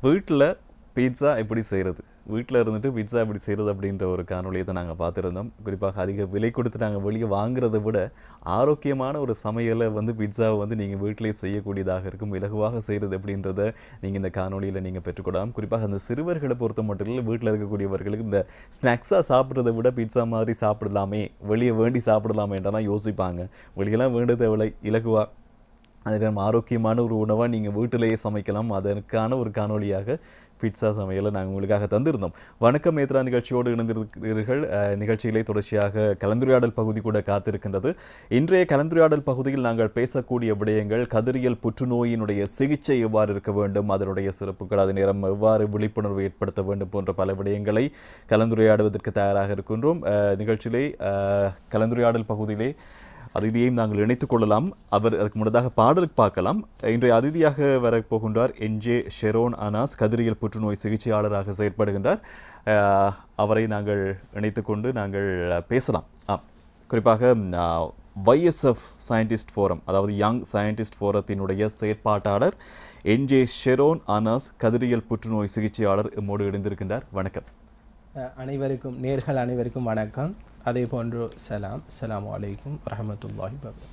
வீட்டில் பீட்சா எப்படி செய்கிறது வீட்டில் இருந்துட்டு பீட்சா எப்படி செய்கிறது அப்படின்ற ஒரு காணொலியை தான் நாங்கள் பார்த்துருந்தோம் குறிப்பாக அதிக விலை கொடுத்து நாங்கள் வெளியே வாங்குறதை விட ஆரோக்கியமான ஒரு சமையலை வந்து பீட்சாவை வந்து நீங்கள் வீட்டிலே செய்யக்கூடியதாக இருக்கும் இலகுவாக செய்கிறது அப்படின்றத நீங்கள் இந்த காணொலியில் நீங்கள் பெற்றுக்கொள்ளலாம் குறிப்பாக அந்த சிறுவர்களை பொறுத்த மட்டும் இல்லை வீட்டில் இருக்கக்கூடியவர்களுக்கு இந்த ஸ்நாக்ஸாக சாப்பிட்றத விட பீட்சா மாதிரி சாப்பிடலாமே வெளியே வேண்டி சாப்பிடலாமேன்றலாம் யோசிப்பாங்க வெளியெல்லாம் வேண்டு தேவையில்லை இலகுவாக அதுக்கு நம்ம ஆரோக்கியமான ஒரு உணவாக நீங்கள் வீட்டிலேயே சமைக்கலாம் அதற்கான ஒரு காணொளியாக பிட்சா சமையலை நாங்கள் உங்களுக்காக தந்திருந்தோம் வணக்கம் நேத்ரா நிகழ்ச்சியோடு இணைந்திருக்கிறீர்கள் அஹ், நிகழ்ச்சியிலே தொடர்ச்சியாக கலந்துரையாடல் பகுதி கூட காத்திருக்கின்றது இன்றைய கலந்துரையாடல் பகுதியில் நாங்கள் பேசக்கூடிய விடயங்கள் கதிரியல் புற்றுநோயினுடைய சிகிச்சை எவ்வாறு இருக்க வேண்டும் அதனுடைய சிறப்புகள் அதே நேரம் எவ்வாறு விழிப்புணர்வு ஏற்படுத்த வேண்டும் போன்ற பல விடயங்களை கலந்துரையாடுவதற்கு தயாராக இருக்கின்றோம் அஹ், நிகழ்ச்சியிலே அஹ், கலந்துரையாடல் பகுதியிலே அதிதியையும் நாங்கள் இணைத்துக் கொள்ளலாம் அவர் அதுக்கு முன்னதாக பாடலுக்கு பார்க்கலாம் இன்றைய அதிதியாக வரப்போகின்றார் என்ஜே ஷெரோன் அனாஸ் கதிரியல் புற்றுநோய் சிகிச்சையாளராக செயற்படுகின்றார் அஹ், அவரை நாங்கள் இணைத்துக் கொண்டு நாங்கள் பேசலாம் ஆ குறிப்பாக வைஎஸ்எஃப் சயின்டிஸ்ட் ஃபோரம் அதாவது யங் சயின்டிஸ்ட் ஃபோரத்தினுடைய செயற்பாட்டாளர் என்ஜே ஷெரோன் அனாஸ் கதிரியல் புற்றுநோய் சிகிச்சையாளர் எம்மோடு இணைந்திருக்கின்றார் வணக்கம் அஹ் அனைவருக்கும் நேர்கள் அனைவருக்கும் வணக்கம் அதே போன்று சலாம் அஸ்ஸலாமு அலைக்கும் வரஹ்மத்துல்லாஹி வபரகாத்துஹு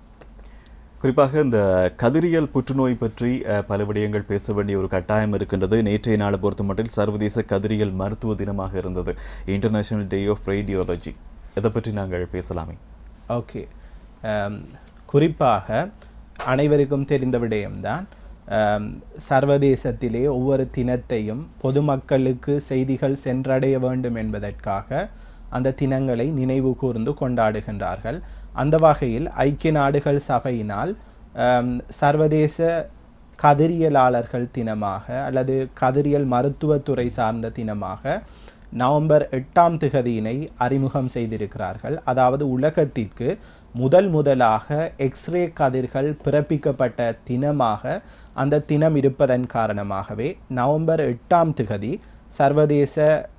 குறிப்பாக இந்த கதிரியல் புற்றுநோய் பற்றி அஹ், பல விடயங்கள் பேச வேண்டிய ஒரு கட்டாயம் இருக்கின்றது நேற்றைய நாளை பொறுத்த மட்டில் சர்வதேச கதிரியல் மருத்துவ தினமாக இருந்தது இன்டர்நேஷனல் டே ஆஃப் ரேடியோலஜி இதை பற்றி நாங்கள் பேசலாமே ஓகே அம், குறிப்பாக அனைவருக்கும் தெரிந்த விடயம்தான் அம், சர்வதேசத்திலே ஒவ்வொரு தினத்தையும் பொதுமக்களுக்கு செய்திகள் சென்றடைய வேண்டும் என்பதற்காக அந்த தினங்களை நினைவு கூர்ந்து கொண்டாடுகின்றார்கள் அந்த வகையில் ஐக்கிய நாடுகள் சபையினால் அம், சர்வதேச கதிரியலாளர்கள் தினமாக அல்லது கதிரியல் மருத்துவத்துறை சார்ந்த தினமாக நவம்பர் எட்டாம் திகதியினை அறிமுகம் செய்திருக்கிறார்கள் அதாவது உலகத்திற்கு முதல் முதலாக எக்ஸ்ரே கதிர்கள் பிறப்பிக்கப்பட்ட தினமாக அந்த தினம் இருப்பதன் காரணமாகவே நவம்பர் எட்டாம் திகதி சர்வதேச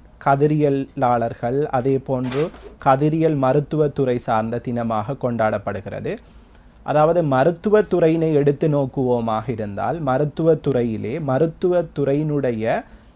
கதிரியலாளர்கள் அதே போன்று கதிரியல் மருத்துவத்துறை சார்ந்த தினமாக கொண்டாடப்படுகிறது அதாவது மருத்துவத்துறையினை எடுத்து நோக்குவோமாக இருந்தால் மருத்துவத்துறையிலே மருத்துவத்துறையினுடைய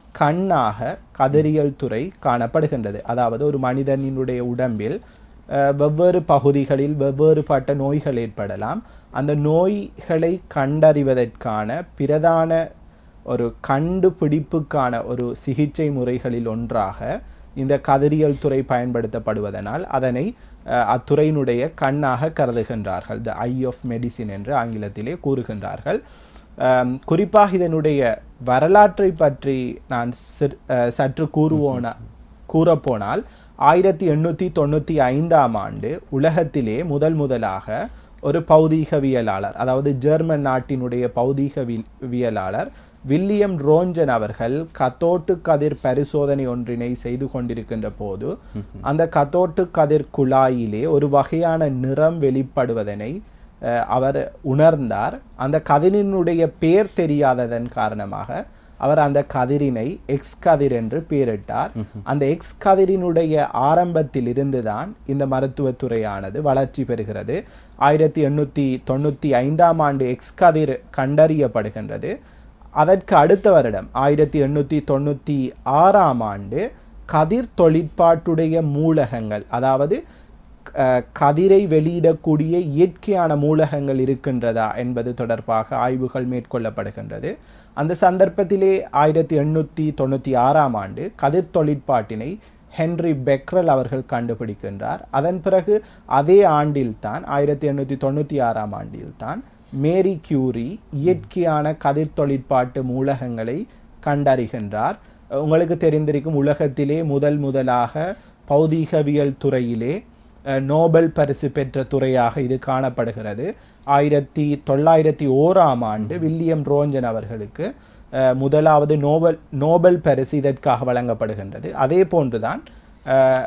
கண்ணாக கதிரியல் துறை காணப்படுகின்றது அதாவது ஒரு மனிதனினுடைய உடம்பில் அஹ், வெவ்வேறு பகுதிகளில் வெவ்வேறுபட்ட நோய்கள் ஏற்படலாம் அந்த நோய்களை கண்டறிவதற்கான பிரதான ஒரு கண்டுபிடிப்புக்கான ஒரு சிகிச்சை முறைகளில் ஒன்றாக இந்த கதிரியல் துறை பயன்படுத்தப்படுவதனால் அதனை அஹ், அத்துறையினுடைய கண்ணாக கருதுகின்றார்கள் த ஐ ஆஃப் மெடிசின் என்று ஆங்கிலத்திலே கூறுகின்றார்கள் அம், குறிப்பாக இதனுடைய வரலாற்றை பற்றி நான் சிற்- அஹ், சற்று கூறுவோனா கூறப்போனால் ஆயிரத்தி எண்ணூற்றி தொண்ணூற்றி ஐந்தாம் ஆண்டு உலகத்திலே முதல் முதலாக ஒரு பௌதீகவியலாளர் அதாவது ஜெர்மன் நாட்டினுடைய பௌதீகவியலாளர் வில்லியம் ரோஞ்சன் அவர்கள் கத்தோட்டு கதிர் பரிசோதனை ஒன்றினை செய்து கொண்டிருக்கின்ற போது அந்த கத்தோட்டு கதிர் குழாயிலே ஒரு வகையான நிறம் வெளிப்படுவதனை அஹ், அவர் உணர்ந்தார் அந்த கதிரினுடைய பேர் தெரியாததன் காரணமாக அவர் அந்த கதிரினை எக்ஸ் கதிர் என்று பெயரிட்டார் அந்த எக்ஸ் கதிரினுடைய ஆரம்பத்தில் இருந்துதான் இந்த மருத்துவத்துறையானது வளர்ச்சி பெறுகிறது ஆயிரத்தி எண்ணூற்றி தொண்ணூற்றி ஐந்தாம் ஆண்டு எக்ஸ் கதிர் கண்டறியப்படுகின்றது அதற்கு அடுத்த வருடம் ஆயிரத்தி எண்ணூற்றி தொண்ணூற்றி ஆறாம் ஆண்டு கதிர் தொழிற்பாட்டுடைய மூலகங்கள் அதாவது அஹ், கதிரை வெளியிடக்கூடிய இயற்கையான மூலகங்கள் இருக்கின்றதா என்பது தொடர்பாக ஆய்வுகள் மேற்கொள்ளப்படுகின்றது அந்த சந்தர்ப்பத்திலே ஆயிரத்தி எண்ணூற்றி தொண்ணூற்றி ஆறாம் ஆண்டு கதிர் தொழிற்பாட்டினை ஹென்ரி பெக்ரல் அவர்கள் கண்டுபிடிக்கின்றார் அதன் பிறகு அதே ஆண்டில்தான் ஆயிரத்தி எண்ணூற்றி தொண்ணூற்றி ஆறாம் ஆண்டில்தான் மேரி கியூரி இயற்கையான கதிர் தொழிற்பாட்டு மூலகங்களை கண்டறிகின்றார் உங்களுக்கு தெரிந்திருக்கும் உலகத்திலே முதல் முதலாக பௌதீகவியல் துறையிலே அஹ், நோபல் பரிசு பெற்ற துறையாக இது காணப்படுகிறது ஆயிரத்தி தொள்ளாயிரத்தி ஓராம் ஆண்டு வில்லியம் ரோஞ்சன் அவர்களுக்கு அஹ், முதலாவது நோபல் நோபல் பரிசு இதற்காக வழங்கப்படுகின்றது அதே போன்றுதான் அஹ்,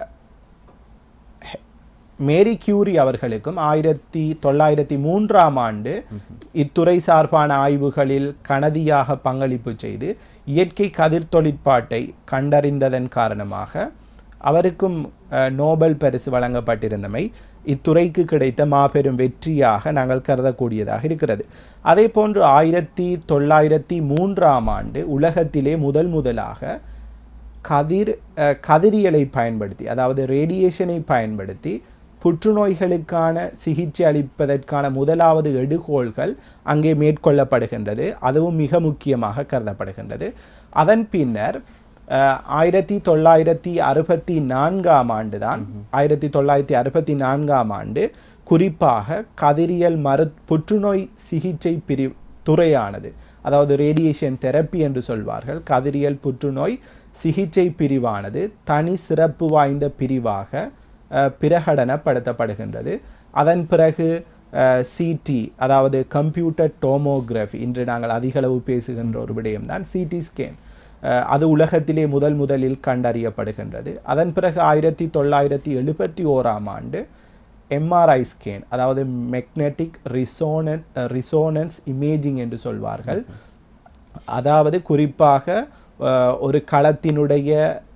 மேரி கியூரி அவர்களுக்கும் ஆயிரத்தி தொள்ளாயிரத்தி மூன்றாம் ஆண்டு இத்துறை சார்பான ஆய்வுகளில் கனதியாக பங்களிப்பு செய்து இயற்கை கதிர் தொழிற்பாட்டை கண்டறிந்ததன் காரணமாக அவருக்கும் அஹ், நோபல் பரிசு வழங்கப்பட்டிருந்தமை இத்துறைக்கு கிடைத்த மாபெரும் வெற்றியாக நாங்கள் கருதக்கூடியதாக இருக்கிறது அதே போன்று ஆயிரத்தி தொள்ளாயிரத்தி மூன்றாம் ஆண்டு உலகத்திலே முதல் முதலாக கதிர் அஹ், கதிரியலை பயன்படுத்தி அதாவது ரேடியேஷனை பயன்படுத்தி புற்றுநோய்களுக்கான சிகிச்சை அளிப்பதற்கான முதலாவது எடுகோள்கள் அங்கே மேற்கொள்ளப்படுகின்றது அதுவும் மிக முக்கியமாக கருதப்படுகின்றது அதன் பின்னர் அஹ், ஆயிரத்தி தொள்ளாயிரத்தி அறுபத்தி நான்காம் ஆண்டு தான் ஆயிரத்தி தொள்ளாயிரத்தி அறுபத்தி நான்காம் ஆண்டு குறிப்பாக கதிரியல் மரு புற்றுநோய் சிகிச்சை பிரி துறையானது அதாவது ரேடியேஷன் தெரப்பி என்று சொல்வார்கள் கதிரியல் புற்றுநோய் சிகிச்சை பிரிவானது தனி சிறப்பு வாய்ந்த பிரிவாக அஹ், பிரகடனப்படுத்தப்படுகின்றது அதன் பிறகு சிடி அதாவது கம்ப்யூட்டர் டோமோகிராஃபி இன்று நாங்கள் அதிகளவு பேசுகின்ற ஒரு விடயம்தான் சிடி ஸ்கேன் அது உலகத்திலே முதல் முதலில் கண்டறியப்படுகின்றது அதன் பிறகு ஆயிரத்தி தொள்ளாயிரத்தி எழுபத்தி ஓராம் ஆண்டு எம்ஆர்ஐ ஸ்கேன் அதாவது மெக்னெட்டிக் ரிசோனன் ரிசோனன்ஸ் இமேஜிங் என்று சொல்வார்கள் அதாவது குறிப்பாக அஹ், ஒரு களத்தினுடைய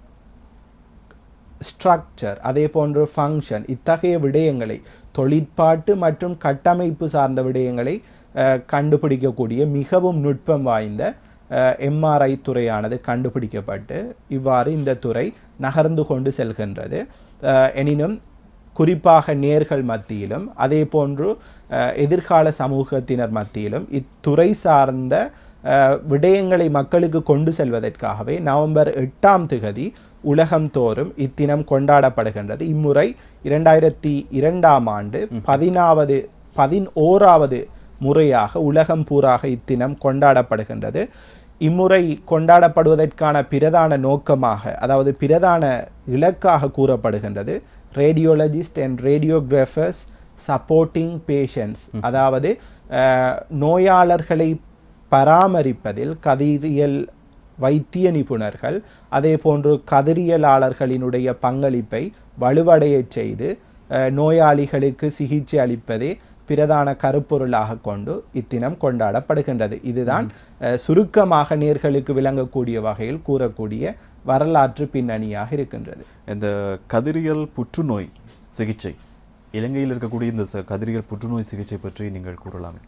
ஸ்ட்ரக்சர் அதே போன்று ஃபங்க்ஷன் இத்தகைய விடயங்களை தொழிற்பாட்டு மற்றும் கட்டமைப்பு சார்ந்த விடயங்களை அஹ், கண்டுபிடிக்கக்கூடிய மிகவும் நுட்பம் வாய்ந்த எம்ஆர்ஐ துறையானது கண்டுபிடிக்கப்பட்டு இவ்வாறு இந்த துறை நகர்ந்து கொண்டு செல்கின்றது அஹ், எனினும் குறிப்பாக நேர்கள் மத்தியிலும் அதே போன்று அஹ், எதிர்கால சமூகத்தினர் மத்தியிலும் இத்துறை சார்ந்த அஹ், விடயங்களை மக்களுக்கு கொண்டு செல்வதற்காகவே நவம்பர் எட்டாம் திகதி உலகம் தோறும் இத்தினம் கொண்டாடப்படுகின்றது இம்முறை இரண்டாயிரத்தி இரண்டாம் ஆண்டு பதினாவது பதினோராவது முறையாக உலகம் பூராக இத்தினம் கொண்டாடப்படுகின்றது இம்முறை கொண்டாடப்படுவதற்கான பிரதான நோக்கமாக அதாவது பிரதான இலக்காக கூறப்படுகின்றது radiologist and radiographers supporting patients அதாவது அஹ், நோயாளர்களை பராமரிப்பதில் கதிரியல் வைத்திய நிபுணர்கள் அதே போன்று கதிரியலாளர்களினுடைய பங்களிப்பை வலுவடையச் செய்து அஹ், நோயாளிகளுக்கு சிகிச்சை அளிப்பதே பிரதான கருப்பொருளாக கொண்டு இத்தினம் கொண்டாடப்படுகின்றது இதுதான் அஹ், சுருக்கமாக நேர்களுக்கு விளங்கக்கூடிய வகையில் கூறக்கூடிய வரலாற்று பின்னணியாக இருக்கின்றது இந்த கதிரியல் புற்றுநோய் சிகிச்சை இலங்கையில் இருக்கக்கூடிய இந்த ச- கதிரியல் புற்றுநோய் சிகிச்சை பற்றி நீங்கள் கூறலாமே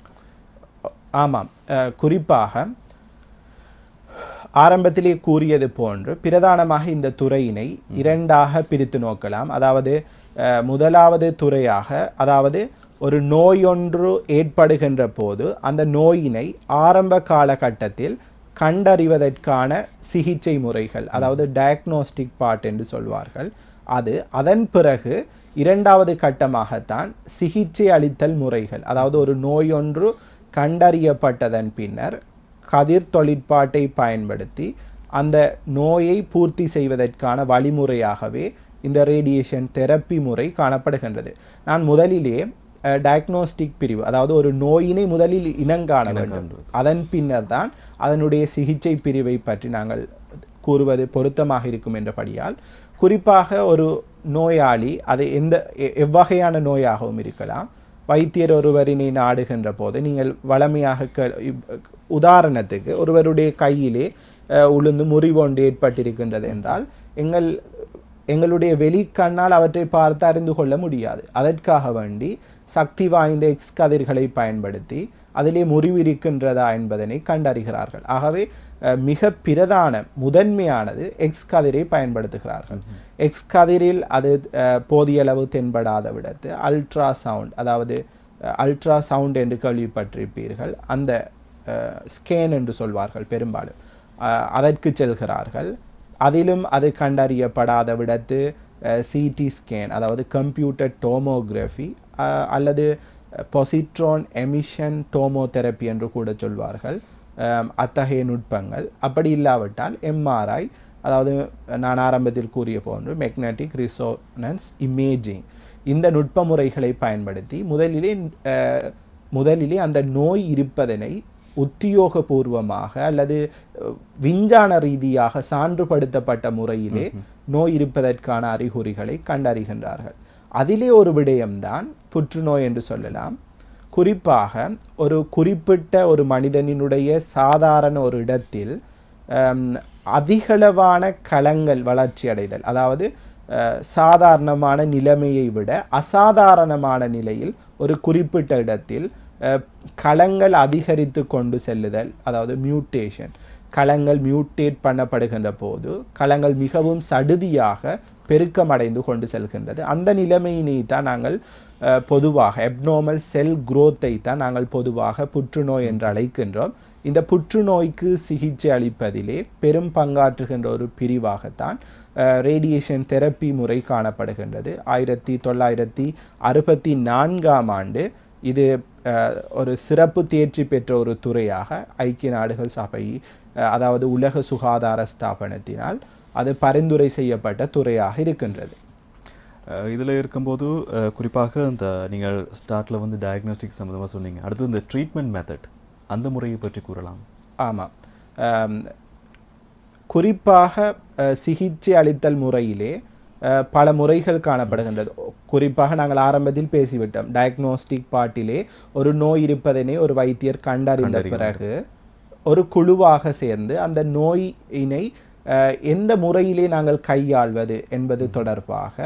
ஆமாம் அஹ், குறிப்பாக ஆரம்பத்திலே கூறியது போன்று பிரதானமாக இந்த துறையினை இரண்டாக பிரித்து நோக்கலாம் அதாவது அஹ், முதலாவது துறையாக அதாவது ஒரு நோயொன்று ஏற்படுகின்ற போது அந்த நோயினை ஆரம்ப காலகட்டத்தில் கண்டறிவதற்கான சிகிச்சை முறைகள் அதாவது டயக்னோஸ்டிக் பார்ட் என்று சொல்வார்கள் அது அதன் பிறகு இரண்டாவது கட்டமாகத்தான் சிகிச்சை அளித்தல் முறைகள் அதாவது ஒரு நோயொன்று கண்டறியப்பட்டதன் பின்னர் கதிர் தொழிற்பாட்டை பயன்படுத்தி அந்த நோயை பூர்த்தி செய்வதற்கான வழிமுறையாகவே இந்த ரேடியேஷன் தெரப்பி முறை காணப்படுகின்றது நான் முதலிலே டயக்னோஸ்டிக் பிரிவு அதாவது ஒரு நோயினை முதலில் இனங்காண வேண்டும் அதன் பின்னர் தான் அதனுடைய சிகிச்சை பிரிவை பற்றி நாங்கள் கூறுவது பொருத்தமாக இருக்கும் என்றபடியால் குறிப்பாக ஒரு நோயாளி அது எந்த எ- எவ்வகையான நோயாகவும் இருக்கலாம் வைத்தியர் ஒருவரினை நாடுகின்ற போது நீங்கள் வளமையாக க இப்- உதாரணத்துக்கு ஒருவருடைய கையிலே அஹ், உளுந்து முறிவொன்று ஏற்பட்டிருக்கின்றது என்றால் எங்கள் எங்களுடைய வெளிக்கண்ணால் அவற்றை பார்த்து அறிந்து கொள்ள முடியாது அதற்காக வேண்டி சக்தி வாய்ந்த எக்ஸ் கதிர்களை பயன்படுத்தி அதிலே முறிவு இருக்கின்றதா என்பதனை கண்டறிகிறார்கள் ஆகவே அஹ், மிக பிரதான முதன்மையானது எக்ஸ் கதிரை பயன்படுத்துகிறார்கள் எக்ஸ் கதிரில் அது அஹ், போதிய அளவு தென்படாத விடத்து அல்ட்ரா சவுண்ட் அதாவது அல்ட்ரா சவுண்ட் என்று கேள்விப்பட்டிருப்பீர்கள் அந்த ஸ்கேன் என்று சொல்வார்கள் பெரும்பாலும் அஹ், அதற்கு செல்கிறார்கள் அதிலும் அது கண்டறியப்படாத விடத்து சிடி ஸ்கேன் அதாவது கம்ப்யூட்டர் டோமோகிராஃபி அல்லது பொசிட்ரோன் எமிஷன் டோமோதெரப்பி என்று கூட சொல்வார்கள் அஹ், அத்தகைய நுட்பங்கள் அப்படி இல்லாவிட்டால் எம்ஆர்ஐ அதாவது நான் ஆரம்பத்தில் கூறிய போன்று மெக்னட்டிக் ரிசோனன்ஸ் இமேஜிங் இந்த நுட்ப முறைகளை பயன்படுத்தி முதலிலே அஹ், முதலிலே அந்த நோய் இருப்பதனை உத்தியோகபூர்வமாக அல்லது அஹ், விஞ்ஞான ரீதியாக சான்றுபடுத்தப்பட்ட முறையிலே நோய் இருப்பதற்கான அறிகுறிகளை கண்டறிகின்றார்கள் அதிலே ஒரு விடயம்தான் புற்றுநோய் என்று சொல்லலாம் குறிப்பாக ஒரு குறிப்பிட்ட ஒரு மனிதனினுடைய சாதாரண ஒரு இடத்தில் ஹம், அதிகளவான களங்கள் வளர்ச்சி அடைதல் அதாவது அஹ், சாதாரணமான நிலைமையை விட அசாதாரணமான நிலையில் ஒரு குறிப்பிட்ட இடத்தில் அஹ், களங்கள் அதிகரித்து கொண்டு செல்லுதல் அதாவது மியூட்டேஷன் களங்கள் மியூட்டேட் பண்ணப்படுகின்ற போது களங்கள் மிகவும் சடுதியாக பெருக்கமடைந்து கொண்டு செல்கின்றது அந்த நிலைமையினை தான் நாங்கள் அஹ், பொதுவாக எப்நார்மல் செல் குரோத்தை தான் நாங்கள் பொதுவாக புற்றுநோய் என்று அழைக்கின்றோம் இந்த புற்றுநோய்க்கு சிகிச்சை அளிப்பதிலே பெரும் பங்காற்றுகின்ற ஒரு பிரிவாகத்தான் ரேடியேஷன் தெரப்பி முறை காணப்படுகின்றது ஆயிரத்தி தொள்ளாயிரத்தி அறுபத்தி நான்காம் ஆண்டு இது அஹ், ஒரு சிறப்பு தேர்ச்சி பெற்ற ஒரு துறையாக ஐக்கிய நாடுகள் சபை அஹ், அதாவது உலக சுகாதார ஸ்தாபனத்தினால் அது பரிந்துரை செய்யப்பட்ட துறையாக இருக்கின்றது இதில் இருக்கும்போது அஹ், குறிப்பாக இந்த நீங்கள் ஸ்டார்ட்டில் வந்து டயக்னோஸ்டிக் சம்மந்தமாக சொன்னீங்க அடுத்து இந்த ட்ரீட்மெண்ட் மெத்தட் அந்த முறையை பற்றி கூறலாம் ஆமாம் ஆம், குறிப்பாக அஹ், சிகிச்சை அளித்தல் முறையிலே அஹ், பல முறைகள் காணப்படுகின்றது குறிப்பாக நாங்கள் ஆரம்பத்தில் பேசிவிட்டோம் டயக்னோஸ்டிக் பாட்டிலே ஒரு நோய் இருப்பதனை ஒரு வைத்தியர் கண்டறிந்த பிறகு ஒரு குழுவாக சேர்ந்து அந்த நோயினை அஹ், எந்த முறையிலே நாங்கள் கையாள்வது என்பது தொடர்பாக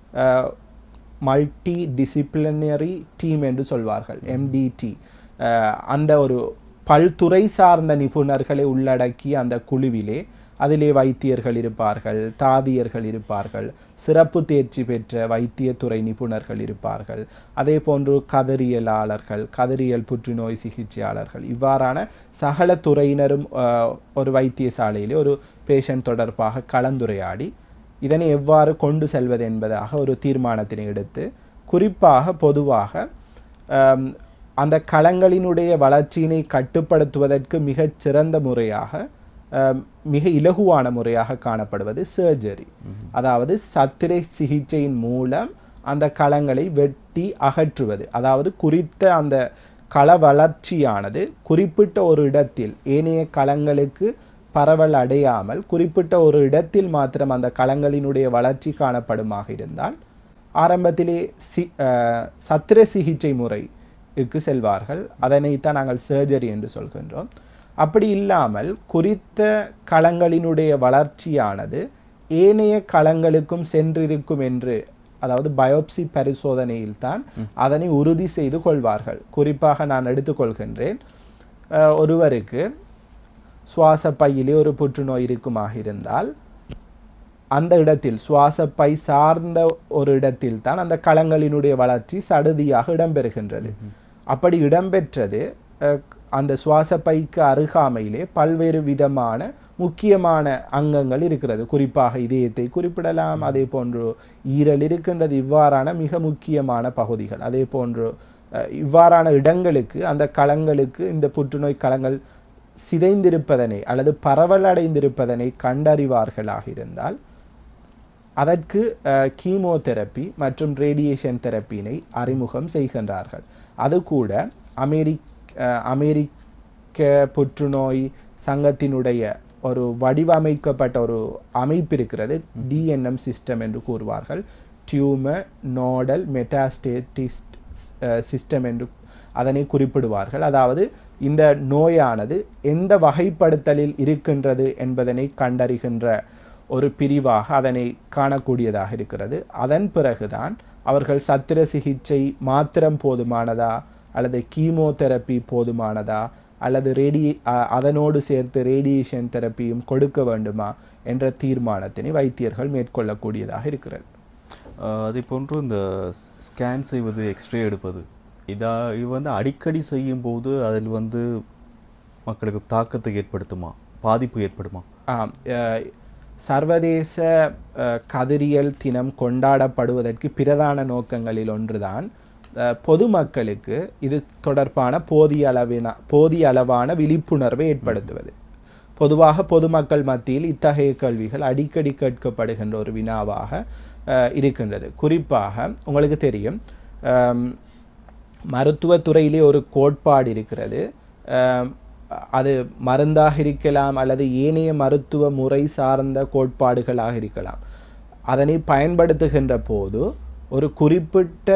மல்டி டிசிப்ளினரி டீம் என்று சொல்வார்கள் எம்டிடி அந்த ஒரு பல்துறை சார்ந்த நிபுணர்களை உள்ளடக்கிய அந்த குழுவிலே அதிலே வைத்தியர்கள் இருப்பார்கள் தாதியர்கள் இருப்பார்கள் சிறப்பு தேர்ச்சி பெற்ற வைத்தியத்துறை நிபுணர்கள் இருப்பார்கள் அதே போன்று கதறியலாளர்கள் கதறியல் புற்றுநோய் சிகிச்சையாளர்கள் இவ்வாறான சகல துறையினரும் அஹ், ஒரு வைத்தியசாலையிலே ஒரு பேஷண்ட் தொடர்பாக கலந்துரையாடி இதனை எவ்வாறு கொண்டு செல்வது என்பதாக ஒரு தீர்மானத்தினை எடுத்து குறிப்பாக பொதுவாக ஆம், அந்த களங்களினுடைய வளர்ச்சியினை கட்டுப்படுத்துவதற்கு மிகச் சிறந்த முறையாக ஆம், மிக இலகுவான முறையாக காணப்படுவது சர்ஜரி அதாவது சத்திரை சிகிச்சையின் மூலம் அந்த களங்களை வெட்டி அகற்றுவது அதாவது குறித்த அந்த கள வளர்ச்சியானது குறிப்பிட்ட ஒரு இடத்தில் ஏனைய களங்களுக்கு பரவல் அடையாமல் குறிப்பிட்ட ஒரு இடத்தில் மாத்திரம் அந்த களங்களினுடைய வளர்ச்சி காணப்படுமாக இருந்தால் ஆரம்பத்திலே சி அஹ், சத்திர சிகிச்சை முறைக்கு செல்வார்கள் அதனைத்தான் நாங்கள் சர்ஜரி என்று சொல்கின்றோம் அப்படி இல்லாமல் குறித்த களங்களினுடைய வளர்ச்சியானது ஏனைய களங்களுக்கும் சென்றிருக்கும் என்று அதாவது பயோப்சி பரிசோதனையில் தான் அதனை உறுதி செய்து கொள்வார்கள் குறிப்பாக நான் எடுத்துக்கொள்கின்றேன் அஹ், ஒருவருக்கு சுவாச பையிலே ஒரு புற்றுநோய் இருக்குமாக இருந்தால் அந்த இடத்தில் சுவாசப்பை சார்ந்த ஒரு இடத்தில் தான் அந்த களங்களினுடைய வளர்ச்சி சடுதியாக இடம்பெறுகின்றது அப்படி இடம்பெற்றது அஹ், அந்த சுவாசப்பைக்கு அருகாமையிலே பல்வேறு விதமான முக்கியமான அங்கங்கள் இருக்கிறது குறிப்பாக இதயத்தை குறிப்பிடலாம் அதே போன்று ஈரல் இருக்கின்றது இவ்வாறான மிக முக்கியமான பகுதிகள் அதே போன்று அஹ், இவ்வாறான இடங்களுக்கு அந்த களங்களுக்கு இந்த புற்றுநோய் களங்கள் சிதைந்திருப்பதனை அல்லது பரவலடைந்திருப்பதனை கண்டறிவார்களாக இருந்தால் அதற்கு கீமோதெரப்பி மற்றும் ரேடியேஷன் தெரப்பினை அறிமுகம் செய்கின்றார்கள் அது கூட அமெரிக் அஹ், அமெரிக்க புற்றுநோய் சங்கத்தினுடைய ஒரு வடிவமைக்கப்பட்ட ஒரு அமைப்பு இருக்கிறது டிஎன்எம் சிஸ்டம் என்று கூறுவார்கள் டியூமர் நோடல் மெட்டாஸ்டேட்டிஸ்ட் சிஸ்டம் என்று அதனை குறிப்பிடுவார்கள் அதாவது இந்த நோயானது எந்த வகைப்படுத்தலில் இருக்கின்றது என்பதனை கண்டறிகின்ற ஒரு பிரிவாக அதனை காணக்கூடியதாக இருக்கிறது அதன் பிறகுதான் அவர்கள் சத்திர சிகிச்சை மாத்திரம் போதுமானதா அல்லது கீமோதெரப்பி போதுமானதா அல்லது ரேடி அ- அதனோடு சேர்த்து ரேடியேஷன் தெரப்பியும் கொடுக்க வேண்டுமா என்ற தீர்மானத்தினை வைத்தியர்கள் மேற்கொள்ளக்கூடியதாக இருக்கிறது ஆஹ் அதே போன்று இந்த ஸ்கேன் செய்வது எக்ஸ்ரே எடுப்பது இதா இது வந்து அடிக்கடி செய்யும்போது அதில் வந்து மக்களுக்கு தாக்கத்தை ஏற்படுத்துமா பாதிப்பு ஏற்படுமா ஆம் அஹ், சர்வதேச அஹ், கதிரியல் தினம் கொண்டாடப்படுவதற்கு பிரதான நோக்கங்களில் ஒன்றுதான் அஹ், பொதுமக்களுக்கு இது தொடர்பான போதிய அளவின போதிய அளவான விழிப்புணர்வை ஏற்படுத்துவது பொதுவாக பொதுமக்கள் மத்தியில் இத்தகைய கேள்விகள் அடிக்கடி கேட்கப்படுகின்ற ஒரு வினாவாக அஹ், இருக்கின்றது குறிப்பாக உங்களுக்கு தெரியும் அம், மருத்துவத்துறையிலே ஒரு கோட்பாடு இருக்கிறது அம், அது மருந்தாக இருக்கலாம் அல்லது ஏனைய மருத்துவ முறை சார்ந்த கோட்பாடுகளாக இருக்கலாம் அதனை பயன்படுத்துகின்ற போது ஒரு குறிப்பிட்ட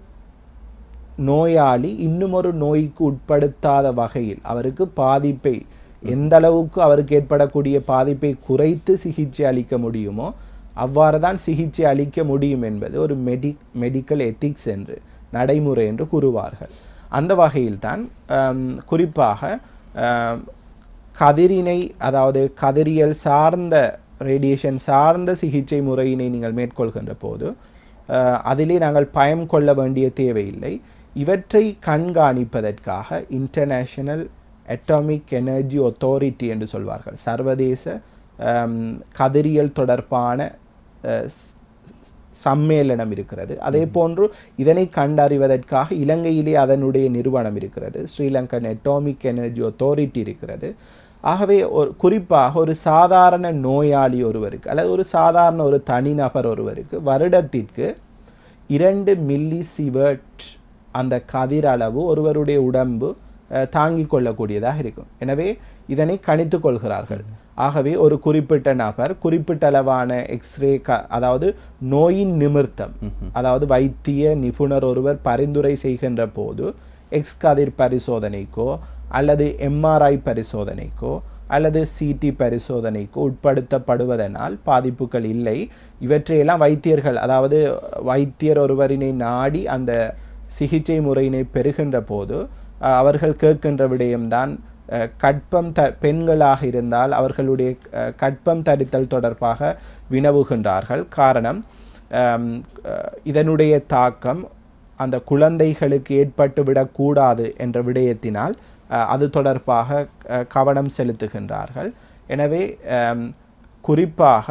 நோயாளி இன்னும் ஒரு நோய்க்கு உட்படுத்தாத வகையில் அவருக்கு பாதிப்பை எந்த அளவுக்கு அவருக்கு ஏற்படக்கூடிய பாதிப்பை குறைத்து சிகிச்சை அளிக்க முடியுமோ அவ்வாறு தான் சிகிச்சை அளிக்க முடியும் என்பது ஒரு மெடி மெடிக்கல் எத்திக்ஸ் என்று நடைமுறை என்று கூறுவார்கள் அந்த வகையில்தான் ஆம், குறிப்பாக ஆம், கதிரினை அதாவது கதிரியல் சார்ந்த ரேடியேஷன் சார்ந்த சிகிச்சை முறையினை நீங்கள் மேற்கொள்கின்ற போது அஹ், அதிலே நாங்கள் பயம் கொள்ள வேண்டிய தேவையில்லை இவற்றை கண்காணிப்பதற்காக இன்டர்நேஷனல் அட்டாமிக் எனர்ஜி authority என்று சொல்வார்கள் சர்வதேச ஆம், கதிரியல் தொடர்பான அஹ், ஸ்- ஸ்- சம்மேளனம் இருக்கிறது அதே போன்று இதனை கண்டறிவதற்காக இலங்கையிலே அதனுடைய நிறுவனம் இருக்கிறது ஸ்ரீலங்கன் அட்டாமிக் எனர்ஜி authority இருக்கிறது ஆகவே ஒரு குறிப்பாக ஒரு சாதாரண நோயாளி ஒருவருக்கு அல்லது ஒரு சாதாரண ஒரு தனிநபர் ஒருவருக்கு வருடத்திற்கு இரண்டு மில்லி சிவர்ட் அந்த கதிர் அளவு ஒருவருடைய உடம்பு அஹ், தாங்கிக் கொள்ளக்கூடியதாக இருக்கும் எனவே இதனை கணித்துக் கொள்கிறார்கள் ஆகவே ஒரு குறிப்பிட்ட நபர் குறிப்பிட்ட அளவான எக்ஸ்ரே க அதாவது நோயின் நிமிர்த்தம் அதாவது வைத்திய நிபுணர் ஒருவர் பரிந்துரை செய்கின்ற போது எக்ஸ் கதிர் பரிசோதனைக்கோ அல்லது எம்ஆர்ஐ பரிசோதனைக்கோ அல்லது சிடி பரிசோதனைக்கோ உட்படுத்தப்படுவதனால் பாதிப்புகள் இல்லை இவற்றையெல்லாம் வைத்தியர்கள் அதாவது வைத்தியர் ஒருவரினை நாடி அந்த சிகிச்சை முறையினை பெறுகின்ற போது அஹ், அவர்கள் கேட்கின்ற விடயம்தான் அஹ், கற்பம் த பெண்களாக இருந்தால் அவர்களுடைய அஹ், கற்பம் தரித்தல் தொடர்பாக வினவுகின்றார்கள் காரணம் ஆம், அஹ், இதனுடைய தாக்கம் அந்த குழந்தைகளுக்கு ஏற்பட்டு விடக்கூடாது என்ற விடயத்தினால் அஹ், அது தொடர்பாக அஹ், கவனம் செலுத்துகின்றார்கள் எனவே ஆம், குறிப்பாக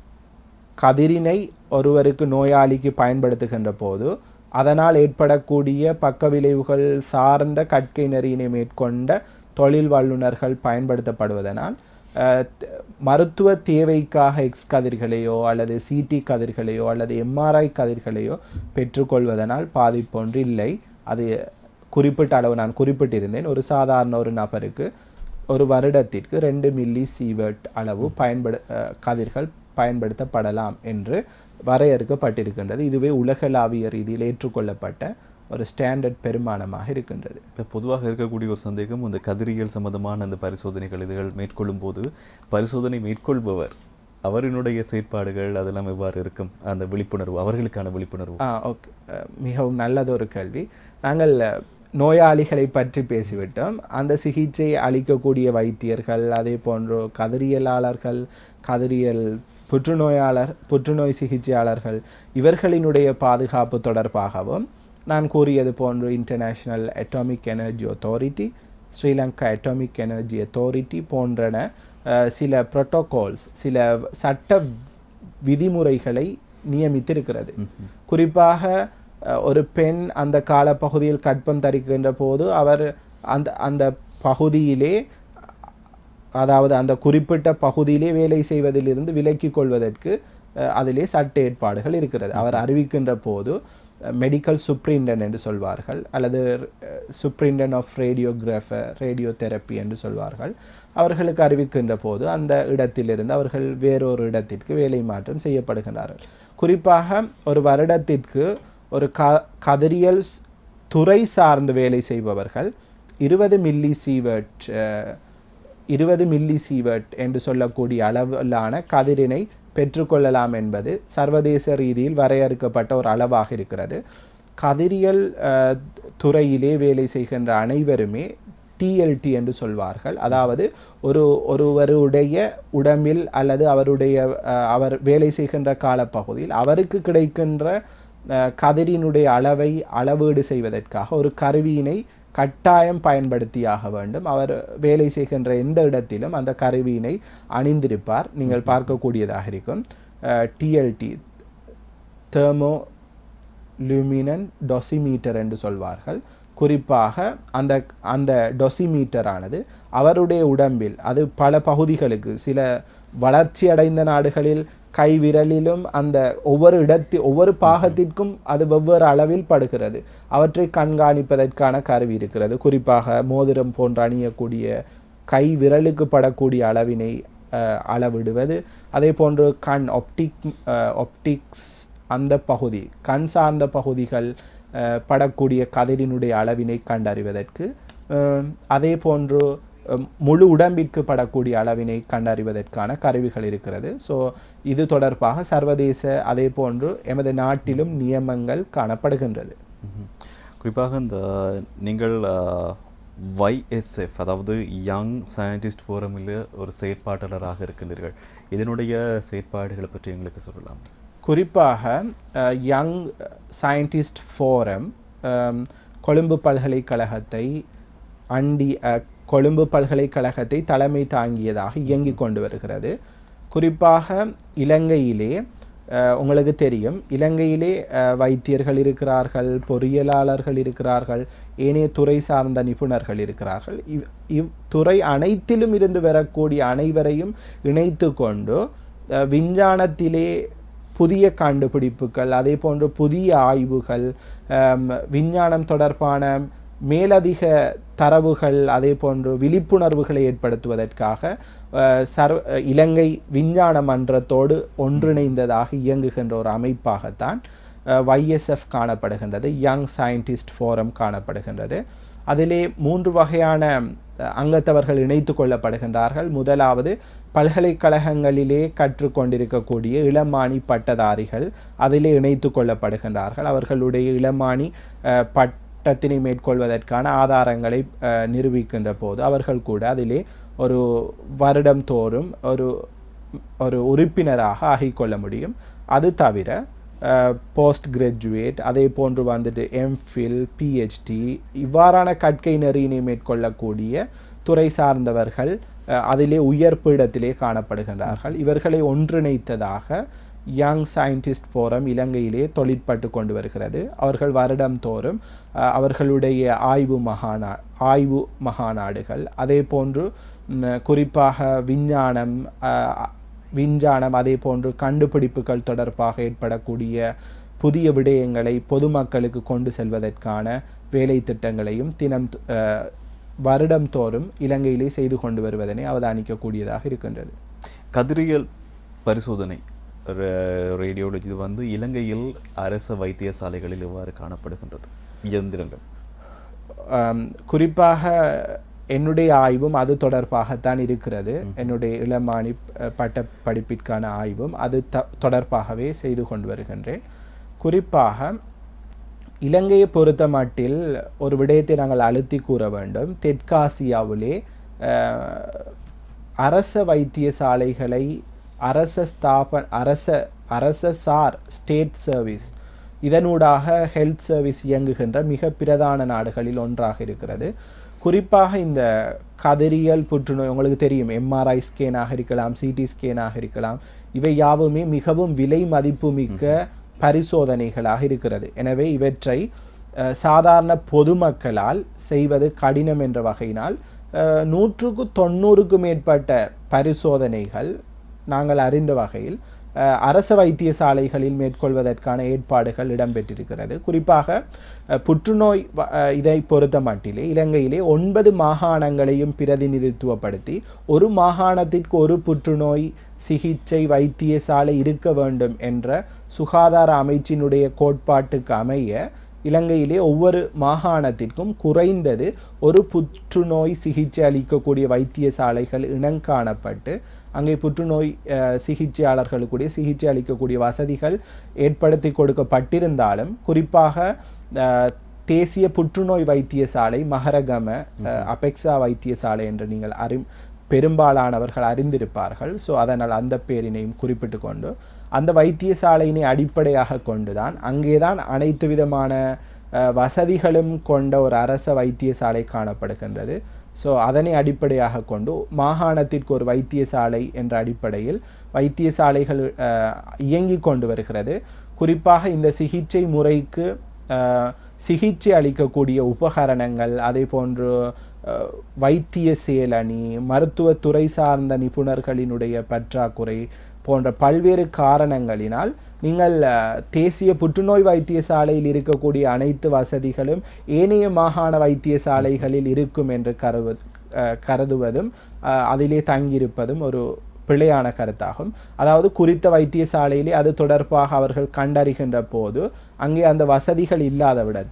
கதிரினை ஒருவருக்கு நோயாளிக்கு பயன்படுத்துகின்ற போது அதனால் ஏற்படக்கூடிய பக்க விளைவுகள் சார்ந்த கற்கை நெறியினை மேற்கொண்ட தொழில் வல்லுநர்கள் பயன்படுத்தப்படுவதனால் அஹ், த- மருத்துவ தேவைக்காக எக்ஸ் கதிர்களையோ அல்லது சிடி கதிர்களையோ அல்லது எம்ஆர்ஐ கதிர்களையோ பெற்றுக்கொள்வதனால் பாதிப்பொன்று இல்லை அது குறிப்பிட்ட அளவு நான் குறிப்பிட்டிருந்தேன் ஒரு சாதாரண ஒரு நபருக்கு ஒரு வருடத்திற்கு ரெண்டு மில்லி சீவர்ட் அளவு பயன்படு அஹ், கதிர்கள் பயன்படுத்தப்படலாம் என்று வரையறுக்கப்பட்டிருக்கின்றது இதுவே உலகளாவிய ரீதியில் ஏற்றுக்கொள்ளப்பட்ட ஒரு ஸ்டாண்டர்ட் பெருமானமாக இருக்கின்றது இப்போ பொதுவாக இருக்கக்கூடிய ஒரு சந்தேகம் இந்த கதிரியல் சம்பந்தமான அந்த பரிசோதனைகள் இதுகள் மேற்கொள்ளும் போது பரிசோதனை மேற்கொள்பவர் அவரினுடைய செயற்பாடுகள் அதெல்லாம் எவ்வாறு இருக்கும் அந்த விழிப்புணர்வு அவர்களுக்கான விழிப்புணர்வு ஆ ஓகே அஹ், மிகவும் நல்லது ஒரு கேள்வி நாங்கள் அஹ், நோயாளிகளை பற்றி பேசிவிட்டோம் அந்த சிகிச்சை அளிக்கக்கூடிய வைத்தியர்கள் அதே போன்று கதிரியலாளர்கள் கதிரியல் புற்றுநோயாளர் புற்றுநோய் சிகிச்சையாளர்கள் இவர்களினுடைய பாதுகாப்பு தொடர்பாகவும் நான் கூறியது போன்று international atomic energy authority Sri Lanka atomic energy authority போன்றன அஹ், சில புரோட்டோகால்ஸ் சில சட்ட விதிமுறைகளை நியமித்திருக்கிறது குறிப்பாக அஹ், ஒரு பெண் அந்த காலப்பகுதியில் கற்பம் தரிக்கின்ற போது அவர் அந்த அந்த பகுதியிலே அதாவது அந்த குறிப்பிட்ட பகுதியிலே வேலை செய்வதிலிருந்து விலக்கிக் கொள்வதற்கு அஹ், அதிலே சட்ட ஏற்பாடுகள் இருக்கிறது அவர் அறிவிக்கின்ற போது மெடிக்கல் சுப்ரிண்டன் என்று சொல்வார்கள் அல்லது superintendent of radiographer radiotherapy என்று சொல்வார்கள் அவர்களுக்கு அறிவிக்கின்ற போது அந்த இடத்திலிருந்து அவர்கள் வேறொரு இடத்திற்கு வேலை மாற்றம் செய்யப்படுகின்றார்கள் குறிப்பாக ஒரு வருடத்திற்கு ஒரு க கதிரியல் ஸ்- துறை சார்ந்து வேலை செய்பவர்கள் இருபது மில்லி சீவர்ட் இருபது மில்லி சீவர்ட் என்று சொல்லக்கூடிய அளவிலான கதிரினை பெற்றுக்கொள்ளலாம் என்பது சர்வதேச ரீதியில் வரையறுக்கப்பட்ட ஒரு அளவாக இருக்கிறது கதிரியல் அஹ், துறையிலே வேலை செய்கின்ற அனைவருமே டிஎல்டி என்று சொல்வார்கள் அதாவது ஒரு ஒருவருடைய உடம்பில் அல்லது அவருடைய அஹ், அவர் வேலை செய்கின்ற காலப்பகுதியில் அவருக்கு கிடைக்கின்ற அஹ், கதிரினுடைய அளவை அளவீடு செய்வதற்காக ஒரு கருவியினை கட்டாயம் பயன்படுத்தியாக வேண்டும் அவர் வேலை செய்கின்ற எந்த இடத்திலும் அந்த கருவியினை அணிந்திருப்பார் நீங்கள் பார்க்கக்கூடியதாக இருக்கும் டிஎல்டி தெர்மோ லுமினன் டொசிமீட்டர் என்று சொல்வார்கள் குறிப்பாக அந்த அந்த டொசிமீட்டர் ஆனது அவருடைய உடம்பில் அது பல பகுதிகளுக்கு சில வளர்ச்சி அடைந்த நாடுகளில் கை விரலிலும் அந்த ஒவ்வொரு இடத்தி ஒவ்வொரு பாகத்திற்கும் அது வெவ்வேறு அளவில் படுகிறது அவற்றை கண்காணிப்பதற்கான கருவி இருக்கிறது குறிப்பாக மோதிரம் போன்று அணியக்கூடிய கை விரலுக்கு படக்கூடிய அளவினை அஹ், அளவிடுவது அதே போன்று கண் ஒப்டிக் ஒப்டிக்ஸ் அந்த பகுதி கண் சார்ந்த பகுதிகள் அஹ், படக்கூடிய கதிரினுடைய அளவினை கண்டறிவதற்கு அஹ், அதே போன்று அஹ், முழு உடம்பிற்கு படக்கூடிய அளவினை கண்டறிவதற்கான கருவிகள் இருக்கிறது ஸோ இது தொடர்பாக சர்வதேச அதே போன்று எமது நாட்டிலும் நியமங்கள் காணப்படுகின்றது ம்ஹும். குறிப்பாக இந்த நீங்கள் YSF அதாவது யங் சயின்டிஸ்ட் ஃபோரமில் ஒரு செயற்பாட்டாளராக இருக்கின்றீர்கள் இதனுடைய செயற்பாடுகளை பற்றி எங்களுக்கு சொல்லலாம் குறிப்பாக யங் சயின்டிஸ்ட் ஃபோரம் கொழும்பு பல்கலைக்கழகத்தை அண்டி அஹ், கொழும்பு பல்கலைக்கழகத்தை தலைமை தாங்கியதாக இயங்கிக் கொண்டு வருகிறது குறிப்பாக இலங்கையிலே அஹ், உங்களுக்கு தெரியும் இலங்கையிலே அஹ், வைத்தியர்கள் இருக்கிறார்கள் பொறியியலாளர்கள் இருக்கிறார்கள் ஏனைய துறை சார்ந்த நிபுணர்கள் இருக்கிறார்கள் இவ் இவ்துறை அனைத்திலும் இருந்து வரக்கூடிய அனைவரையும் இணைத்து கொண்டு அஹ், விஞ்ஞானத்திலே புதிய கண்டுபிடிப்புகள் அதே போன்று புதிய ஆய்வுகள் ஆம், விஞ்ஞானம் தொடர்பான மேலதிக தரவுகள் அதே போன்று விழிப்புணர்வுகளை ஏற்படுத்துவதற்காக அஹ், சர்வ அஹ், இலங்கை விஞ்ஞான மன்றத்தோடு ஒன்றிணைந்ததாக இயங்குகின்ற ஒரு அமைப்பாகத்தான் YSF காணப்படுகின்றது யங் சயின்டிஸ்ட் ஃபோரம் காணப்படுகின்றது அதிலே மூன்று வகையான அஹ், அங்கத்தவர்கள் இணைத்து கொள்ளப்படுகின்றார்கள் முதலாவது பல்கலைக்கழகங்களிலே கற்றுக்கொண்டிருக்கக்கூடிய இளமானி பட்டதாரிகள் அதிலே இணைத்து கொள்ளப்படுகின்றார்கள் அவர்களுடைய இளமானி அஹ், பட்டத்தினை மேற்கொள்வதற்கான ஆதாரங்களை அஹ், நிரூபிக்கின்ற போது அவர்கள் கூட அதிலே ஒரு வருடம் தோறும் ஒரு ஒரு உறுப்பினராக ஆகிக்கொள்ள முடியும் அது தவிர போஸ்ட் கிராஜுவேட் அதே போன்று வந்துட்டு எம்ஃபில் பிஹெச்டி இவ்வாறான கற்கை நெறியினை மேற்கொள்ளக்கூடிய துறை சார்ந்தவர்கள் அஹ், அதிலே உயர் பீடத்திலே காணப்படுகின்றார்கள் இவர்களை ஒன்றிணைத்ததாக யங் சயின்டிஸ்ட் ஃபோரம் இலங்கையிலே தொழிற்பட்டு கொண்டு வருகிறது அவர்கள் வருடம் தோறும் அஹ், அவர்களுடைய ஆய்வு மகாநா ஆய்வு மகாநாடுகள் அதே போன்று ம், குறிப்பாக விஞ்ஞானம் அஹ், விஞ்ஞானம் அதே போன்று கண்டுபிடிப்புகள் தொடர்பாக ஏற்படக்கூடிய புதிய விடயங்களை பொதுமக்களுக்கு கொண்டு செல்வதற்கான வேலை திட்டங்களையும் தினம் அஹ், வருடம் தோறும் இலங்கையிலே செய்து கொண்டு வருவதனை அவதானிக்கக்கூடியதாக இருக்கின்றது கதிரியல் பரிசோதனை ரே- ரேடியோலஜி இது வந்து இலங்கையில் அரச வைத்தியசாலைகளில் எவ்வாறு காணப்படுகின்றது இயந்திரங்கள் ஆம், குறிப்பாக என்னுடைய ஆய்வும் அது தொடர்பாகத்தான் இருக்கிறது என்னுடைய இளமானி அஹ், பட்ட படிப்பிற்கான ஆய்வும் அது த தொடர்பாகவே செய்து கொண்டு வருகின்றேன் குறிப்பாக இலங்கையை பொறுத்த மட்டில் ஒரு விடயத்தை நாங்கள் அழுத்தி கூற வேண்டும் தெற்காசியாவிலே அஹ், அரச வைத்தியசாலைகளை அரச ஸ்தாப அரச அரச சார் ஸ்டேட் சர்வீஸ் இதனூடாக ஹெல்த் சர்வீஸ் இயங்குகின்ற மிக பிரதான நாடுகளில் ஒன்றாக இருக்கிறது குறிப்பாக இந்த கதிரியல் புற்றுநோய் உங்களுக்கு தெரியும் எம்ஆர்ஐ ஸ்கேனாக இருக்கலாம் சிடி ஸ்கேனாக இருக்கலாம் இவை யாவுமே மிகவும் விலை மதிப்புமிக்க பரிசோதனைகளாக இருக்கிறது எனவே இவற்றை அஹ், சாதாரண பொதுமக்களால் செய்வது கடினம் என்ற வகையினால் அஹ், நூற்றுக்கு தொண்ணூறுக்கு மேற்பட்ட பரிசோதனைகள் நாங்கள் அறிந்த வகையில் அஹ், அரச வைத்தியசாலைகளில் மேற்கொள்வதற்கான ஏற்பாடுகள் இடம்பெற்றிருக்கிறது குறிப்பாக அஹ், புற்றுநோய் வ- அஹ், இதை பொறுத்த மட்டிலே இலங்கையிலே ஒன்பது மாகாணங்களையும் பிரதிநிதித்துவப்படுத்தி ஒரு மாகாணத்திற்கு ஒரு புற்றுநோய் சிகிச்சை வைத்தியசாலை இருக்க வேண்டும் என்ற சுகாதார அமைச்சினுடைய கோட்பாட்டுக்கு அமைய இலங்கையிலே ஒவ்வொரு மாகாணத்திற்கும் குறைந்தது ஒரு புற்றுநோய் சிகிச்சை அளிக்கக்கூடிய வைத்தியசாலைகள் இனங்காணப்பட்டு அங்கே புற்றுநோய் அஹ், சிகிச்சையாளர்களுக்குடைய சிகிச்சை அளிக்கக்கூடிய வசதிகள் ஏற்படுத்தி கொடுக்கப்பட்டிருந்தாலும் குறிப்பாக அஹ், தேசிய புற்றுநோய் வைத்தியசாலை மகரகம அஹ், அபெக்ஸா வைத்தியசாலை என்று நீங்கள் அறி பெரும்பாலானவர்கள் அறிந்திருப்பார்கள் ஸோ அதனால் அந்த பேரினையும் குறிப்பிட்டு கொண்டு அந்த வைத்தியசாலையினை அடிப்படையாக கொண்டுதான் அங்கேதான் அனைத்து விதமான அஹ், வசதிகளும் கொண்ட ஒரு அரச வைத்தியசாலை காணப்படுகின்றது ஸோ அதனை அடிப்படையாக கொண்டு மாகாணத்திற்கு ஒரு வைத்தியசாலை என்ற அடிப்படையில் வைத்தியசாலைகள் அஹ், இயங்கிக் கொண்டு வருகிறது குறிப்பாக இந்த சிகிச்சை முறைக்கு அஹ், சிகிச்சை அளிக்கக்கூடிய உபகரணங்கள் அதே போன்று அஹ், வைத்திய செயலணி மருத்துவத்துறை சார்ந்த நிபுணர்களினுடைய பற்றாக்குறை போன்ற பல்வேறு காரணங்களினால் நீங்கள் அஹ், தேசிய புற்றுநோய் வைத்தியசாலையில் இருக்கக்கூடிய அனைத்து வசதிகளும் ஏனைய மாகாண வைத்தியசாலைகளில் இருக்கும் என்று கருவு அஹ், கருதுவதும் அஹ், அதிலே தங்கியிருப்பதும் ஒரு பிழையான கருத்தாகும் அதாவது குறித்த வைத்தியசாலையிலே அது தொடர்பாக அவர்கள் கண்டறிகின்ற போது அங்கே அந்த வசதிகள் இல்லாத விடத்து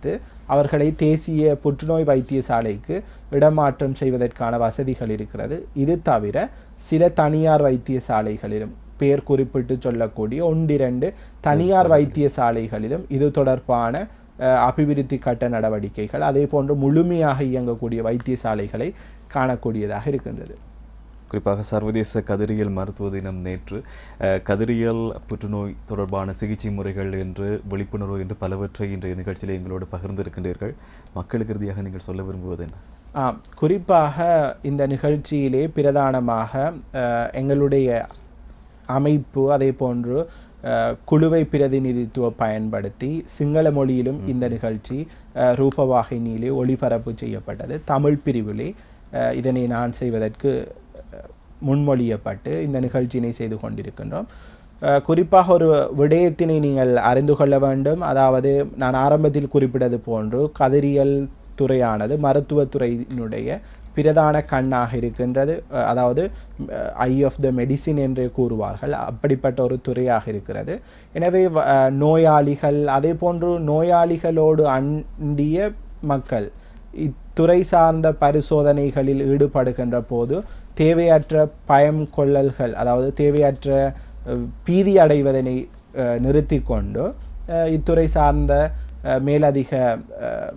அவர்களை தேசிய புற்றுநோய் வைத்தியசாலைக்கு இடமாற்றம் செய்வதற்கான வசதிகள் இருக்கிறது இது தவிர சில தனியார் வைத்தியசாலைகளிலும் பெயர் குறிப்பிட்டு சொல்லக்கூடிய ஒன்றிரண்டு தனியார் வைத்தியசாலைகளிலும் இது தொடர்பான அஹ், அபிவிருத்தி கட்ட நடவடிக்கைகள் அதே போன்று முழுமையாக இயங்கக்கூடிய வைத்தியசாலைகளை காணக்கூடியதாக இருக்கின்றது குறிப்பாக சர்வதேச கதிரியல் மருத்துவ தினம் நேற்று அஹ், கதிரியல் புற்றுநோய் தொடர்பான சிகிச்சை முறைகள் என்று விழிப்புணர்வு என்று பலவற்றை இன்றைய நிகழ்ச்சியில் எங்களோடு பகிர்ந்திருக்கின்றீர்கள் மக்களுக்கு இறுதியாக நீங்கள் சொல்ல விரும்புவது என்ன ஆம், குறிப்பாக இந்த நிகழ்ச்சியிலே பிரதானமாக அஹ், எங்களுடைய அமைப்பு அதே போன்று அஹ், குழுவை பிரதிநிதித்துவ பயன்படுத்தி சிங்கள மொழியிலும் இந்த நிகழ்ச்சி அஹ், ரூபவாகினியிலே ஒளிபரப்பு செய்யப்பட்டது தமிழ் பிரிவிலே அஹ், இதனை நான் செய்வதற்கு அஹ், முன்மொழியப்பட்டு இந்த நிகழ்ச்சியினை செய்து கொண்டிருக்கின்றோம் அஹ், குறிப்பாக ஒரு விடயத்தினை நீங்கள் அறிந்து கொள்ள வேண்டும் அதாவது நான் ஆரம்பத்தில் குறிப்பிட்டது போன்று கதிரியல் துறையானது மருத்துவத்துறையினுடைய பிரதான கண்ணாக இருக்கின்றது அஹ், அதாவது ஐ ஆஃப் த மெடிசின் என்றே கூறுவார்கள் அப்படிப்பட்ட ஒரு துறையாக இருக்கிறது எனவே வ- அஹ், நோயாளிகள் அதே போன்று நோயாளிகளோடு அண்டிய மக்கள் இத்துறை சார்ந்த பரிசோதனைகளில் ஈடுபடுகின்ற போது தேவையற்ற பயம் கொள்ளல்கள் அதாவது தேவையற்ற அஹ், பீதி அடைவதனை அஹ், நிறுத்திக் கொண்டு அஹ், இத்துறை சார்ந்த அஹ், மேலதிக அஹ்,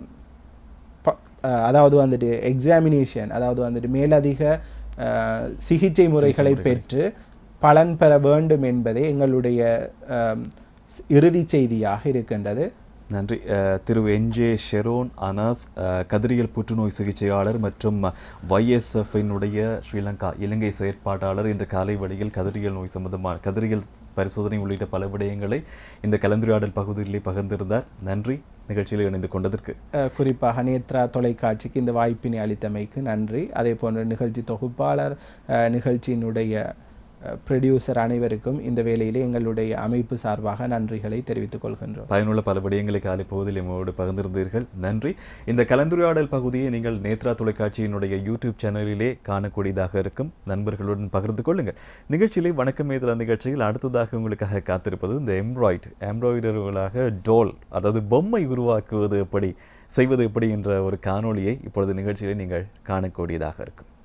ப- அஹ் அதாவது வந்துட்டு எக்ஸாமினேஷன் அதாவது வந்துட்டு மேலதிக அஹ், சிகிச்சை முறைகளை பெற்று பலன் பெற வேண்டும் என்பதே எங்களுடைய அஹ், இறுதி செய்தியாக இருக்கின்றது நன்றி அஹ், திரு என்ஜே ஷெரோன் அனாஸ் அஹ், கதிரியல் புற்றுநோய் சிகிச்சையாளர் மற்றும் YSF-இனுடைய ஸ்ரீலங்கா இலங்கை செயற்பாட்டாளர் இன்று காலை வழியில் கதிரியல் நோய் சம்பந்தமான கதிரியல் பரிசோதனை உள்ளிட்ட பல விடயங்களை இந்த கலந்துரையாடல் பகுதியிலே பகிர்ந்திருந்தார் நன்றி நிகழ்ச்சியில் இணைந்து கொண்டதற்கு அஹ், குறிப்பாக நேத்ரா தொலைக்காட்சிக்கு இந்த வாய்ப்பினை அளித்தமைக்கு நன்றி அதே போன்ற நிகழ்ச்சி தொகுப்பாளர் அஹ், நிகழ்ச்சியினுடைய ப்ரொடியூசர் அனைவருக்கும் இந்த வேளையிலே எங்களுடைய அமைப்பு சார்பாக நன்றிகளை தெரிவித்துக் கொள்கின்றோம் பயனுள்ள பல விடயங்களை காலை பகுதியில் எம்மோடு பகிர்ந்திருந்தீர்கள் நன்றி இந்த கலந்துரையாடல் பகுதியை நீங்கள் நேத்ரா தொலைக்காட்சியினுடைய யூடியூப் சேனலிலே காணக்கூடியதாக இருக்கும் நண்பர்களுடன் பகிர்ந்து கொள்ளுங்கள் நிகழ்ச்சியிலே வணக்கம் நேத்ரா நிகழ்ச்சியில் அடுத்ததாக உங்களுக்காக காத்திருப்பது இந்த எம்ப்ராய்ட் எம்ப்ராய்டர்களாக டோல் அதாவது பொம்மை உருவாக்குவது எப்படி செய்வது எப்படி என்ற ஒரு காணொளியை இப்பொழுது நிகழ்ச்சியிலே நீங்கள் காணக்கூடியதாக இருக்கும்